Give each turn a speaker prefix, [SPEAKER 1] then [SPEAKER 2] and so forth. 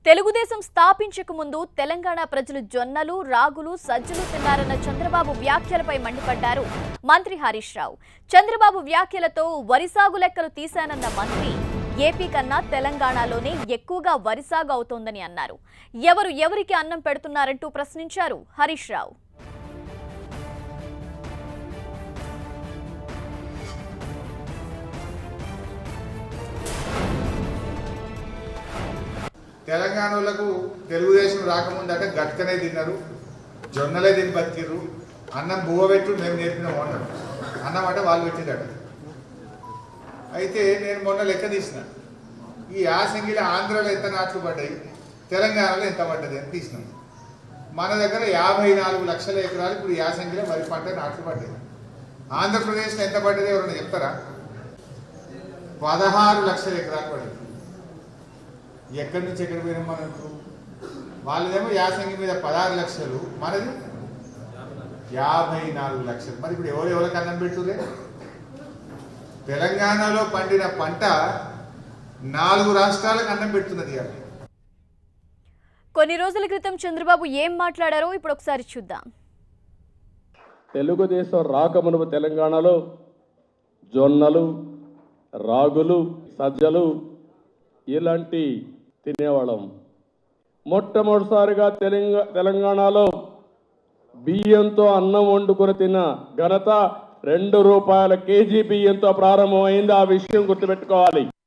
[SPEAKER 1] తెలుగుదేశం స్థాపించక ముందు తెలంగాణ ప్రజలు జొన్నలు రాగులు సజ్జలు తిన్నారన్న చంద్రబాబు వ్యాఖ్యలపై మండిపడ్డారు మంత్రి హరీష్ రావు చంద్రబాబు వ్యాఖ్యలతో వరి సాగు లెక్కలు తీశానన్న మంత్రి ఏపీ కన్నా తెలంగాణలోనే ఎక్కువగా వరి సాగు అవుతోందని అన్నారు ఎవరు ఎవరికి అన్నం పెడుతున్నారంటూ ప్రశ్నించారు హరీష్ రావు
[SPEAKER 2] తెలంగాణలకు తెలుగుదేశం రాకముందట గట్కనే తిన్నారు జొన్నలే తిని బతికిర్రు అన్నం బువ్వ పెట్టు మేము నేర్పిన వండరు అన్నం అంటే వాళ్ళు పెట్టిందట అయితే నేను మొన్న లెక్క తీసిన ఈ యాసంగిలో ఆంధ్రలో ఎంత నాట్లు పడ్డాయి తెలంగాణలో ఎంత పడ్డది అని తీసినాం మన దగ్గర యాభై నాలుగు లక్షల ఎకరాలు ఇప్పుడు యాసంగిలో వరి పంట నాట్లు పడ్డాయి ఆంధ్రప్రదేశ్లో ఎంత పడ్డది ఎవరైనా చెప్తారా పదహారు లక్షల ఎకరాలు పడ్డది ఎక్కడి నుంచి ఎక్కడికి పోయినాం మనం ఇప్పుడు వాళ్ళదేమో యాసంగి మీద పదహారు లక్షలు మనది యాభై నాలుగు లక్షలు మరి ఇప్పుడు ఎవరు ఎవరికి అన్నం పెడుతురే తెలంగాణలో పండిన పంట నాలుగు రాష్ట్రాలకు అన్నం పెడుతున్నది ఇవాళ
[SPEAKER 1] కొన్ని రోజుల క్రితం చంద్రబాబు ఏం మాట్లాడారో ఇప్పుడు ఒకసారి చూద్దాం
[SPEAKER 3] తెలుగుదేశం రాకమునుపు తెలంగాణలో జొన్నలు రాగులు సజ్జలు ఇలాంటి తినేవాళ్ళం మొట్టమొదటిసారిగా తెలంగా తెలంగాణలో బియ్యంతో అన్నం వండుకొని తిన్న ఘనత రెండు రూపాయల కేజీ బియ్యంతో ప్రారంభమైంది ఆ విషయం గుర్తుపెట్టుకోవాలి